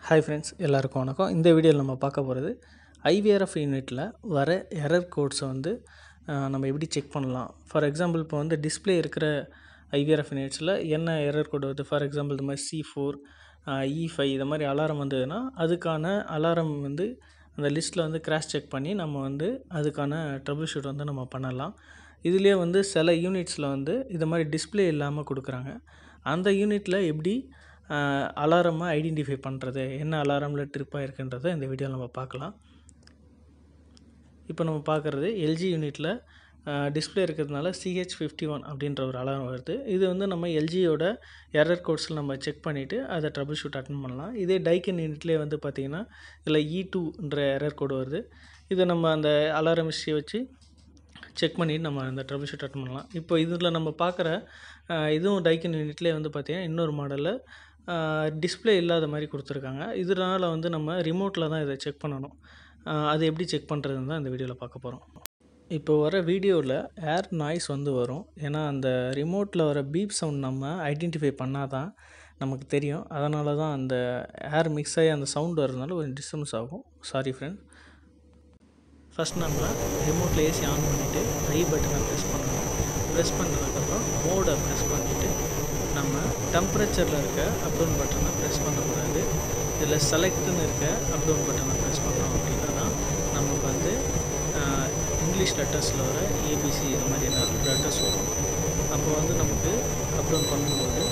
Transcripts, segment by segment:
hi friends எல்லாருக்கும் வணக்கம் இந்த வீடியோவில் நம்ம பார்க்க போகிறது ஐவிஆர்எஃப் யூனிட்டில் வர எரர் கோட்ஸை வந்து அஹ், நம்ம எப்படி செக் பண்ணலாம் ஃபார் எக்ஸாம்பிள் இப்போ வந்து டிஸ்ப்ளே இருக்கிற ஐவிஆர்எஃப் யூனிட்ஸில் என்ன எரர் கோட் வருது ஃபார் எக்ஸாம்பிள் இது மாதிரி சி ஃபோர் இ ஃபைவ் இது மாதிரி அலாரம் வந்ததுன்னா அதுக்கான அலாரம் வந்து அந்த லிஸ்ட்டில் வந்து கிராஷ் செக் பண்ணி நம்ம வந்து அதுக்கான ட்ரபிள் ஷூட் வந்து நம்ம பண்ணலாம் இதுலேயே வந்து சில யூனிட்ஸில் வந்து இது மாதிரி டிஸ்ப்ளே இல்லாமல் கொடுக்குறாங்க அந்த யூனிட்டில் எப்படி அலாரமாக ஐடென்டிஃபை பண்ணுறது என்ன அலாரமில் ட்ரிப் ஆகிருக்குன்றதை இந்த வீடியோவில் நம்ம பார்க்கலாம் இப்போ நம்ம பார்க்குறது எல்ஜி யூனிட்டில் டிஸ்ப்ளே இருக்கிறதுனால சிஹெச் ஃபிஃப்டி ஒன் அப்படின்ற ஒரு அலாரம் வருது இது வந்து நம்ம எல்ஜியோட எரர் கோட்ஸில் நம்ம செக் பண்ணிவிட்டு அதை ட்ரபிள் ஷூட் அட்டன் பண்ணலாம் இதே டைக்கன் யூனிட்லேயே வந்து பார்த்திங்கன்னா இதில் இ டூன்ற எரர் கோடு வருது இதை நம்ம அந்த அலாரம் ஹிஸ்ட்ரியை வச்சு செக் பண்ணிட்டு நம்ம அந்த ட்ரபிள் ஷூட் அட்டன் பண்ணலாம் இப்போ இதில் நம்ம பார்க்குற அஹ், இதுவும் டைக்கன் யூனிட்லேயே வந்து பார்த்திங்கன்னா இன்னொரு மாடலில் டிஸ்ப்ளே இல்லாத மாதிரி கொடுத்துருக்காங்க இதனால் வந்து நம்ம ரிமோட்டில் தான் இதை செக் பண்ணணும் அஹ், அது எப்படி செக் பண்ணுறதுன்னு தான் இந்த வீடியோவில் பார்க்க போகிறோம் இப்போ வர வீடியோவில் ஏர் நாய்ஸ் வந்து வரும் ஏன்னா அந்த ரிமோட்டில் வர பீப் சவுண்ட் நம்ம ஐடென்டிஃபை பண்ணால் தான் நமக்கு தெரியும் அதனால தான் அந்த ஏர் மிக்ஸ் ஆகி அந்த சவுண்ட் வரதுனால கொஞ்சம் டிஸ்டர்பன்ஸ் ஆகும் சாரி ஃப்ரெண்ட் ஃபஸ்ட் நம்ம ரிமோட்டில் ஏசி ஆன் பண்ணிவிட்டு ஐ பட்டனை ப்ரெஸ் பண்ணணும் ப்ரெஸ் பண்ணதுக்கப்புறம் மோடை ப்ரெஸ் பண்ணிவிட்டு நம்ம டெம்பரேச்சரில் இருக்க அப்டவுன் பட்டனை ப்ரெஸ் பண்ணக்கூடாது இதில் செலக்ட்னு இருக்க அப்டவுன் பட்டனை ப்ரெஸ் பண்ணோம் அப்படின்னா தான் நமக்கு வந்து ஆஹ், இங்கிலீஷ் லெட்டர்ஸில் வர ஏபிசி இது மாதிரி லெட்டர்ஸ் வரும் அப்போ வந்து நமக்கு அப்டவுன் பண்ணும்போது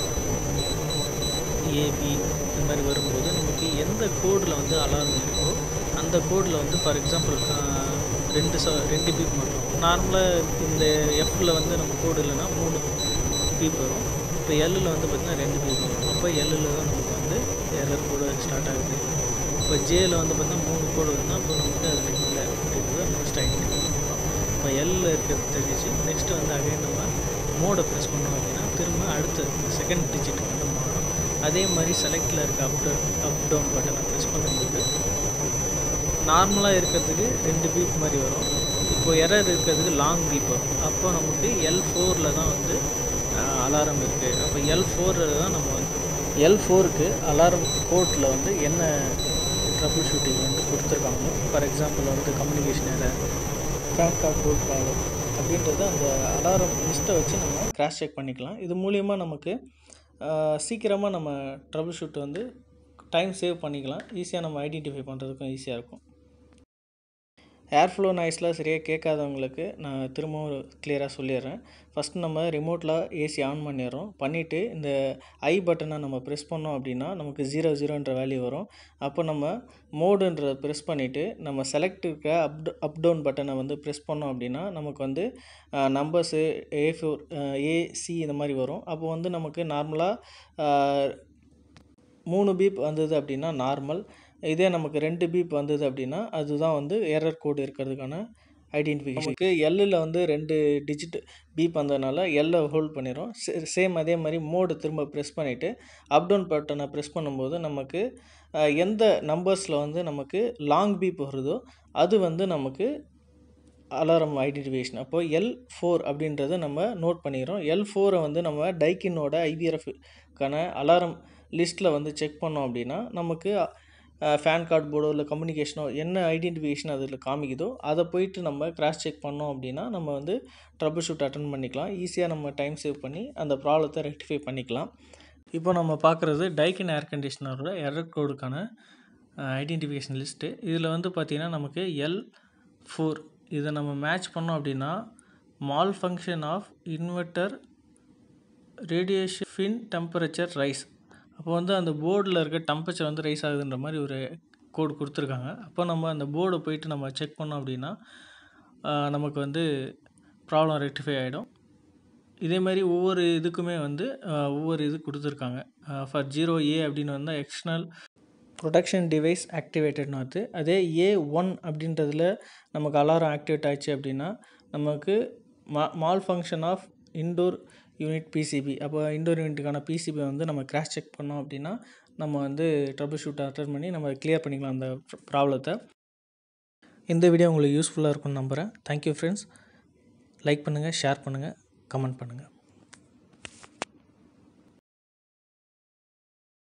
ஏபி இந்த மாதிரி வரும்போது நமக்கு எந்த கோடில் வந்து அலாரம் இருக்கோ அந்த கோடில் வந்து ஃபார் எக்ஸாம்பிள் ரெண்டு ச ரெண்டு பீப் மட்டும் நார்மலாக இந்த எஃப்பில் வந்து நம்ம கோடு இல்லைன்னா மூணு பீப் வரும் இப்போ எல்லில் வந்து பார்த்திங்கன்னா ரெண்டு பீப் வரும் அப்போ எல்லில் தான் நமக்கு வந்து எரர் கோடு ஸ்டார்ட் ஆகுது இப்போ ஜேயில் வந்து பார்த்திங்கன்னா மூணு கோடு வருதுன்னா இப்போ நமக்கு அதில் இல்லை அப்படின்றத நம்ம ஸ்டைல் பண்ணுறோம் இப்போ எல்லில் இருக்கிறது தெரிஞ்சிச்சு நெக்ஸ்ட்டு வந்து அகைன் நம்ம மோடை ப்ரெஸ் பண்ணோம் அப்படின்னா திரும்ப அடுத்த செகண்ட் டிஜிட் வந்து மாறும் அதே மாதிரி செலக்டில் இருக்க அப் அப் டவுன் பட்டனை ப்ரெஸ் பண்ணும்போது நார்மலாக இருக்கிறதுக்கு ரெண்டு பீப் மாதிரி வரும் இப்போ எரர் இருக்கிறதுக்கு லாங் பீப் வரும் அப்போ நமக்கு எல் ஃபோரில் தான் வந்து அலாரம் இருக்குது அப்போ எல் ஃபோரில் தான் நம்ம வந்து எல் ஃபோருக்கு அலாரம் கோட்டில் வந்து என்ன ட்ரபிள் ஷூட்டிங் வந்து கொடுத்துருக்காங்க ஃபார் எக்ஸாம்பிள் வந்து கம்யூனிகேஷன் எரர் ஃபேன்கா கோட் ப்ராப்ளம் அப்படின்றது அந்த அலாரம் லிஸ்ட்டை வச்சு நம்ம கிராஸ் செக் பண்ணிக்கலாம் இது மூலியமாக நமக்கு சீக்கிரமாக நம்ம ட்ரபிள் ஷூட் வந்து டைம் சேவ் பண்ணிக்கலாம் ஈஸியாக நம்ம ஐடென்டிஃபை பண்ணுறதுக்கும் ஈஸியாக இருக்கும் ஏர் ஃப்ளோ நாய்ஸ்லாம் சரியாக கேட்காதவங்களுக்கு நான் திரும்பவும் கிளியராக சொல்லிடுறேன் ஃபஸ்ட்டு நம்ம ரிமோட்டில் ஏசி ஆன் பண்ணிடுறோம் பண்ணிவிட்டு இந்த ஐ பட்டனை நம்ம ப்ரெஸ் பண்ணோம் அப்படின்னா நமக்கு ஜீரோ ஜீரோன்ற வேல்யூ வரும் அப்போ நம்ம மோடுன்றதை ப்ரெஸ் பண்ணிவிட்டு நம்ம செலக்ட் இருக்க அப் அப் டவுன் பட்டனை வந்து ப்ரெஸ் பண்ணோம் அப்படின்னா நமக்கு வந்து நம்பர்ஸு ஏ ஃபோர் ஏசி இந்த மாதிரி வரும் அப்போ வந்து நமக்கு நார்மலாக மூணு பீப் வந்தது அப்படின்னா நார்மல் இதே நமக்கு ரெண்டு பீப் வந்தது அப்படின்னா அதுதான் வந்து எரர் கோடு இருக்கிறதுக்கான ஐடென்டிஃபிகேஷன் நமக்கு எல்லில் வந்து ரெண்டு டிஜிட் பீப் வந்ததுனால எல்லை ஹோல்ட் பண்ணிடும் சேம் அதே மாதிரி மோடு திரும்ப ப்ரெஸ் பண்ணிவிட்டு அப் டவுன் பட்டனை ப்ரெஸ் பண்ணும்போது நமக்கு அஹ், எந்த நம்பர்ஸில் வந்து நமக்கு லாங் பீப் வருதோ அது வந்து நமக்கு அலாரம் ஐடென்டிஃபிகேஷன் அப்போது எல் ஃபோர் அப்படின்றத நம்ம நோட் பண்ணிக்கிறோம் எல் ஃபோரை வந்து நம்ம டைக்கினோட ஐவிஆர்எஃப்க்கான அலாரம் லிஸ்ட்டில் வந்து செக் பண்ணோம் அப்படின்னா நமக்கு ஃபேன் கார்டு போர்டோ இல்லை கம்யூனிகேஷனோ என்ன ஐடென்டிஃபிகேஷன் அதில் காமிக்குதோ அதை போயிட்டு நம்ம கிராஸ் செக் பண்ணோம் அப்படின்னா நம்ம வந்து ட்ரபிள் ஷூட் அட்டன் பண்ணிக்கலாம் ஈஸியாக நம்ம டைம் சேவ் பண்ணி அந்த ப்ராப்ளத்தை ரெக்டிஃபை பண்ணிக்கலாம் இப்போ நம்ம பார்க்குறது டைக்கின் ஏர் கண்டிஷனரோட எரர் கோடுக்கான ஐடென்டிஃபிகேஷன் லிஸ்ட்டு இதில் வந்து பார்த்திங்கன்னா நமக்கு எல் ஃபோர் இதை நம்ம மேட்ச் பண்ணோம் அப்படின்னா malfunction of inverter radiation fin temperature rise அப்போ வந்து அந்த போர்டில் இருக்க டெம்பரேச்சர் வந்து ரைஸ் ஆகுதுன்ற மாதிரி ஒரு கோடு கொடுத்துருக்காங்க அப்போ நம்ம அந்த போர்டை போயிட்டு நம்ம செக் பண்ணோம் அப்படின்னா ஆஹ், நமக்கு வந்து ப்ராப்ளம் ரெக்டிஃபை ஆகிடும் இதே மாதிரி ஒவ்வொரு இதுக்குமே வந்து ஆஹ், ஒவ்வொரு இது கொடுத்துருக்காங்க ஃபார் ஜீரோ ஏ அப்படின்னு வந்தால் எக்ஸ்டர்னல் ப்ரொடக்ஷன் டிவைஸ் ஆக்டிவேட்டட்னு வருது அதே ஏ ஒன் அப்படின்றதுல நமக்கு அலாரம் ஆக்டிவேட் ஆச்சு அப்படின்னா நமக்கு மா malfunction of indoor unit PCB அப்போ இன்டோர் யூனிட்டுக்கான பிசிபி வந்து நம்ம கிராஸ் செக் பண்ணோம் அப்படின்னா நம்ம வந்து ட்ரபிள் ஷூட் அட்டன் பண்ணி நம்ம கிளியர் பண்ணிக்கலாம் அந்த ப்ராப்ளத்தை இந்த வீடியோ உங்களுக்கு யூஸ்ஃபுல்லாக இருக்கும்னு நம்புகிறேன் தேங்க்யூ ஃப்ரெண்ட்ஸ் லைக் பண்ணுங்கள் ஷேர் பண்ணுங்கள் கமெண்ட் பண்ணுங்கள்